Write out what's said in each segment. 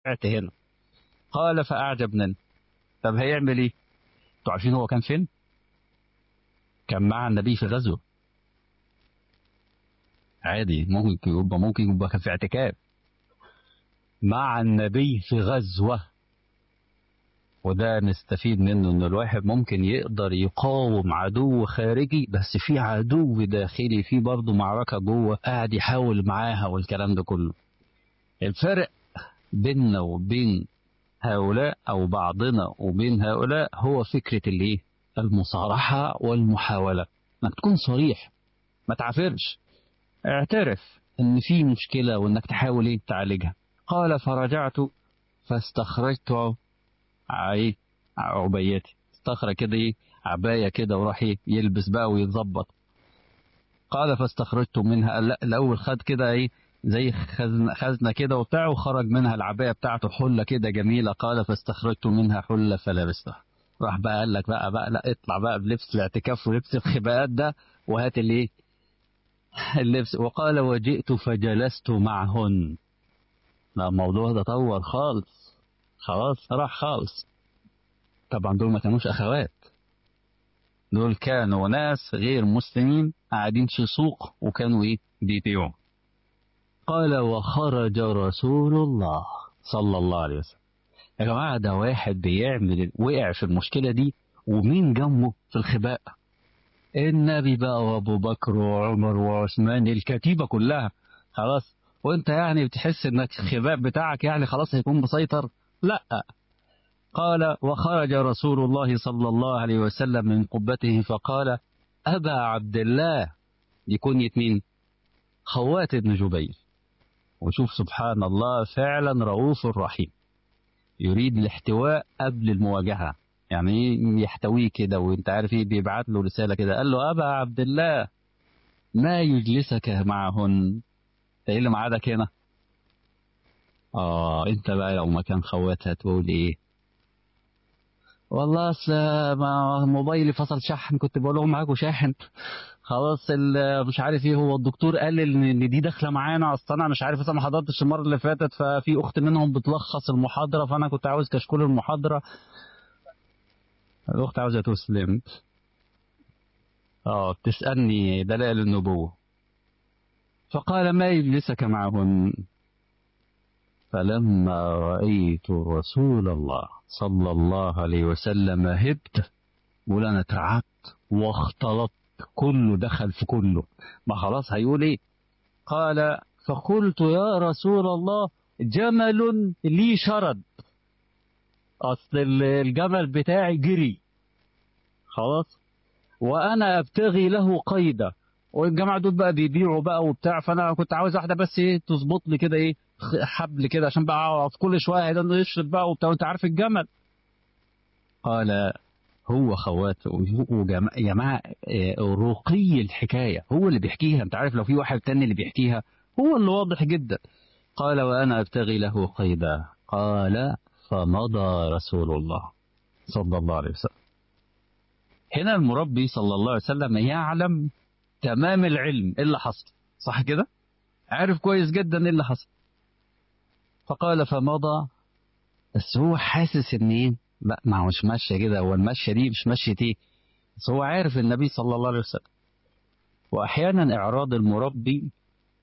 رجعت هنا قال فأعجبنا طب هيعمل ايه؟ انتوا عارفين هو كان فين؟ كان مع النبي في غزوة عادي ممكن يبقى ممكن يبقى كان في اعتكاف مع النبي في غزوة وده نستفيد منه ان الواحد ممكن يقدر يقاوم عدو خارجي بس في عدو داخلي في برضه معركة جوه قاعد يحاول معاها والكلام ده كله الفرق بيننا وبين هؤلاء او بعضنا وبين هؤلاء هو فكرة الايه المصارحة والمحاولة انك تكون صريح ما تعافرش اعترف ان في مشكلة وانك تحاول ايه تعالجها قال فرجعت فاستخرجت ايه عبيتي استخرج كده ايه عباية كده وراح ايه يلبس بقى ويتظبط قال فاستخرجت منها لا الاول خد كده ايه زي خزنة, خزنة كده وبتاع وخرج منها العباية بتاعته حلة كده جميلة قال فاستخرجت منها حلة فلبستها راح بقى قال لك بقى بقى لا اطلع بقى بلبس الاعتكاف ولبس الخباءات ده وهات الايه اللبس وقال وجئت فجلست معهن لا الموضوع ده طور خالص خلاص راح خالص طبعا دول ما كانوش اخوات دول كانوا ناس غير مسلمين قاعدين في سوق وكانوا ايه بيبيعوا قال وخرج رسول الله صلى الله عليه وسلم يا جماعة ده واحد بيعمل وقع في المشكلة دي ومين جنبه في الخباء النبي بقى وابو بكر وعمر وعثمان الكتيبة كلها خلاص وانت يعني بتحس انك الخباء بتاعك يعني خلاص هيكون مسيطر لا قال وخرج رسول الله صلى الله عليه وسلم من قبته فقال أبا عبد الله يكون مين خوات بن جبير وشوف سبحان الله فعلا رؤوف رحيم يريد الاحتواء قبل المواجهة يعني يحتويه كده وانت عارف ايه بيبعت له رسالة كده قال له أبا عبد الله ما يجلسك معهن ايه اللي معادك هنا اه انت بقى لو مكان خواتها تقول ايه والله اصل ما موبايلي فصل شحن كنت بقول لهم معاكم شاحن خلاص مش عارف ايه هو الدكتور قال ان دي داخله معانا اصل انا مش عارف اصل ما حضرتش المره اللي فاتت ففي اخت منهم بتلخص المحاضره فانا كنت عاوز كشكول المحاضره الاخت عاوزه تسلم اه بتسالني دلائل النبوه فقال ما يجلسك معهن فلما رأيت رسول الله صلى الله عليه وسلم هبت بقول أنا اترعبت واختلطت كله دخل في كله ما خلاص هيقول ايه قال فقلت يا رسول الله جمل لي شرد اصل الجمل بتاعي جري خلاص وانا ابتغي له قيده والجماعه دول بقى بيبيعوا بقى وبتاع فانا كنت عاوز واحده بس ايه تظبط لي كده ايه حبل كده عشان بقى اقعد كل شويه هيدا يشرب بقى وبتاع وانت عارف الجمل قال هو خوات يا جماعه رقي الحكايه هو اللي بيحكيها انت عارف لو في واحد تاني اللي بيحكيها هو اللي واضح جدا قال وانا ابتغي له قيدا قال فمضى رسول الله صلى الله عليه وسلم هنا المربي صلى الله عليه وسلم يعلم تمام العلم ايه اللي حصل صح كده عارف كويس جدا ايه اللي حصل فقال فمضى بس هو حاسس ان ايه لا ما هو مش ماشيه كده هو المشيه دي مش مشيه ايه بس هو عارف النبي صلى الله عليه وسلم واحيانا اعراض المربي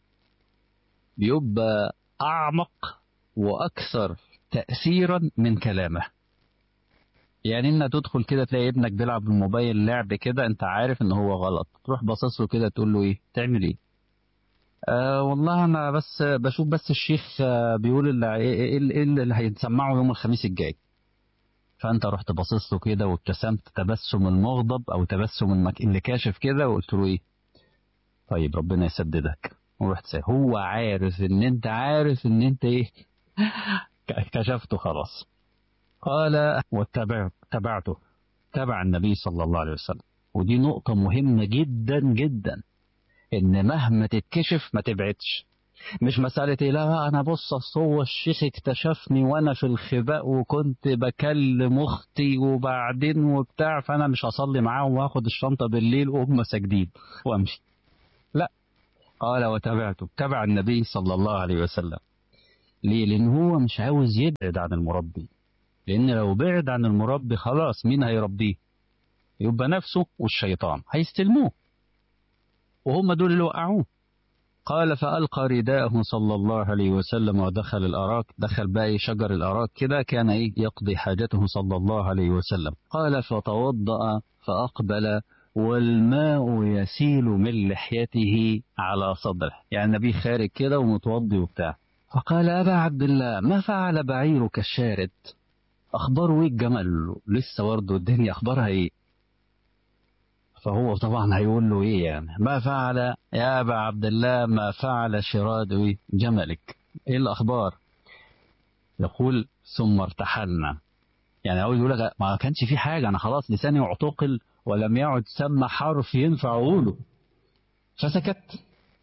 بيبقى اعمق واكثر تاثيرا من كلامه يعني انك تدخل كده تلاقي ابنك بيلعب بالموبايل لعب كده انت عارف ان هو غلط تروح باصص له كده تقول له ايه تعمل ايه آه والله انا بس بشوف بس الشيخ آه بيقول اللي ايه اللي هيتسمعه يوم الخميس الجاي فانت رحت باصص له كده وابتسمت تبسم المغضب او تبسم المك... اللي كاشف كده وقلت له ايه طيب ربنا يسددك ورحت سي. هو عارف ان انت عارف ان انت ايه كشفته خلاص قال واتبعت تبعته تبع النبي صلى الله عليه وسلم ودي نقطة مهمة جدا جدا ان مهما تتكشف ما تبعدش مش مسألة إيه لا أنا بص أصل هو الشيخ اكتشفني وأنا في الخباء وكنت بكلم أختي وبعدين وبتاع فأنا مش هصلي معاهم وآخد الشنطة بالليل وهم ساجدين وأمشي. لا قال وتبعته تبع النبي صلى الله عليه وسلم ليه لان هو مش عاوز يبعد عن المربي لان لو بعد عن المربي خلاص مين هيربيه يبقى نفسه والشيطان هيستلموه وهم دول اللي وقعوه قال فألقى رداءه صلى الله عليه وسلم ودخل الأراك دخل بقى شجر الأراك كده كان إيه يقضي حاجته صلى الله عليه وسلم قال فتوضأ فأقبل والماء يسيل من لحيته على صدره يعني النبي خارج كده ومتوضي وبتاع فقال أبا عبد الله ما فعل بعيرك الشارد أخباره إيه الجمل لسه برضه الدنيا أخبارها إيه فهو طبعا هيقول له ايه يعني ما فعل يا ابا عبد الله ما فعل شراد جملك ايه الاخبار يقول ثم ارتحلنا يعني عاوز يقول لك ما كانش في حاجه انا خلاص لساني اعتقل ولم يعد ثم حرف ينفع اقوله فسكت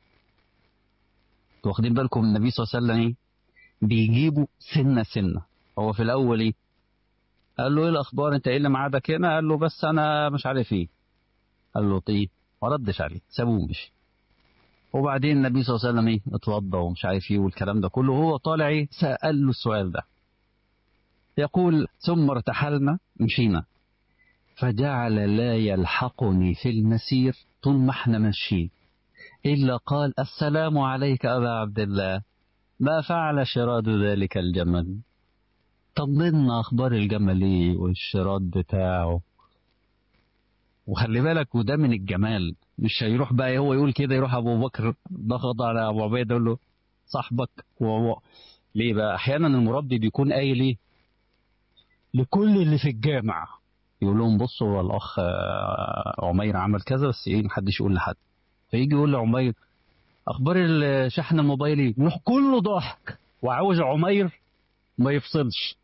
واخدين بالكم النبي صلى الله عليه وسلم ايه بيجيبوا سنه سنه هو في الاول ايه قال له ايه الاخبار انت ايه اللي معادك هنا قال له بس انا مش عارف ايه قال له طيب ما ردش عليه سابوه ومشي وبعدين النبي صلى الله عليه وسلم ايه اتوضى ومش عارف ايه والكلام ده كله وهو طالع ايه سأل له السؤال ده يقول ثم ارتحلنا مشينا فجعل لا يلحقني في المسير طول ما احنا ماشيين إلا قال السلام عليك أبا عبد الله ما فعل شراد ذلك الجمل طمنا أخبار الجمل إيه والشراد بتاعه وخلي بالك وده من الجمال مش هيروح بقى هو يقول كده يروح ابو بكر ضغط على ابو عبيده يقول له صاحبك وهو ليه بقى احيانا المربي بيكون قايل ايه لكل اللي في الجامع يقول لهم بصوا هو الاخ عمير عمل كذا بس ايه محدش يقول لحد فيجي يقول لعمير اخبار الشحن الموبايلي يروح كله ضاحك وعاوز عمير ما يفصلش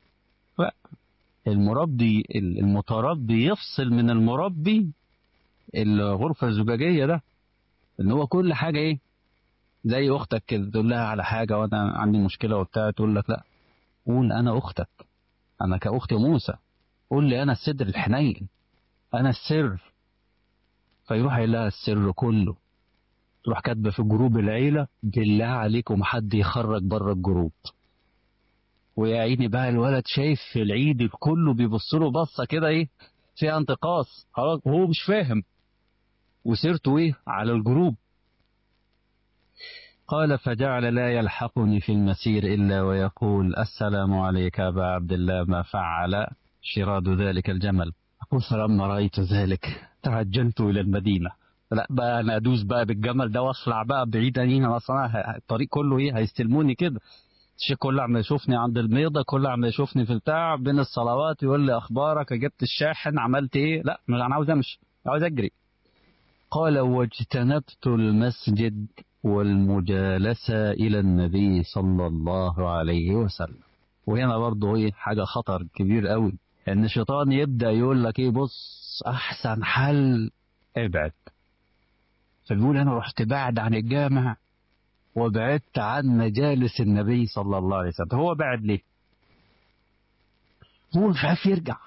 المربي المتربي يفصل من المربي الغرفة الزجاجية ده ان هو كل حاجة ايه زي اختك كده تقول لها على حاجة وانا عندي مشكلة وبتاع تقول لك لا قول انا اختك انا كاخت موسى قول لي انا الصدر الحنين انا السر فيروح قايل لها السر كله تروح كاتبه في جروب العيله بالله عليكم حد يخرج بره الجروب ويا عيني بقى الولد شايف في العيد كله بيبص له بصه كده ايه فيها انتقاص خلاص هو مش فاهم وسيرته ايه على الجروب قال فجعل لا يلحقني في المسير الا ويقول السلام عليك ابا عبد الله ما فعل شراد ذلك الجمل أقول فلما رأيت ذلك تعجلت إلى المدينة لا بقى أنا أدوس بقى بالجمل ده وأخلع بقى بعيد أنا أصلا الطريق كله إيه هيستلموني كده الشيخ كله عم يشوفني عند الميضة كله عم يشوفني في البتاع بين الصلوات يقول لي أخبارك جبت الشاحن عملت إيه لا أنا عاوز أمشي عاوز أجري قال واجتنبت المسجد والمجالسة إلى النبي صلى الله عليه وسلم وهنا برضه إيه حاجة خطر كبير قوي ان الشيطان يبدا يقول لك ايه بص احسن حل ابعد فبيقول انا رحت بعد عن الجامع وبعدت عن مجالس النبي صلى الله عليه وسلم هو بعد ليه هو مش عارف يرجع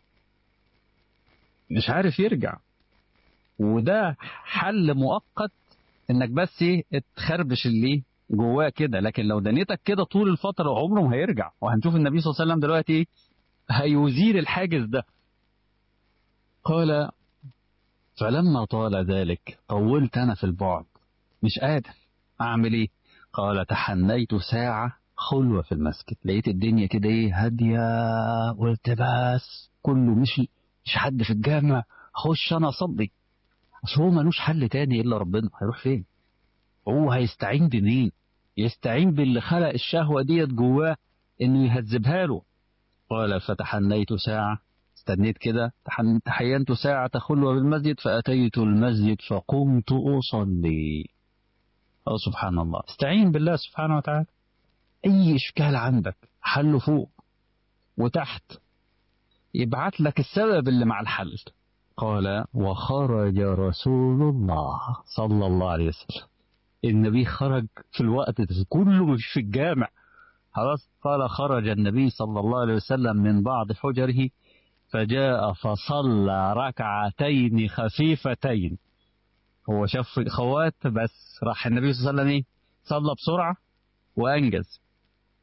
مش عارف يرجع وده حل مؤقت انك بس ايه تخربش اللي جواه كده لكن لو دنيتك كده طول الفتره عمره ما هيرجع وهنشوف النبي صلى الله عليه وسلم دلوقتي ايه هيزيل الحاجز ده قال فلما طال ذلك طولت أنا في البعد مش قادر أعمل إيه قال تحنيت ساعة خلوة في المسجد لقيت الدنيا كده إيه هادية قلت بس كله مشي مش حد في الجامع خش أنا أصلي بس هو ملوش حل تاني إلا ربنا هيروح فين هو هيستعين بمين يستعين باللي خلق الشهوة ديت جواه إنه يهذبها له قال فتحنيت ساعة استنيت كده تحينت ساعة خلوة بالمسجد فأتيت المسجد فقمت أصلي أو سبحان الله استعين بالله سبحانه وتعالى أي إشكال عندك حله فوق وتحت يبعت لك السبب اللي مع الحل قال وخرج رسول الله صلى الله عليه وسلم النبي خرج في الوقت ده كله مش في الجامع خلاص قال خرج النبي صلى الله عليه وسلم من بعض حجره فجاء فصلى ركعتين خفيفتين هو شاف خوات بس راح النبي صلى الله عليه وسلم ايه صلى بسرعة وأنجز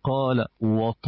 قال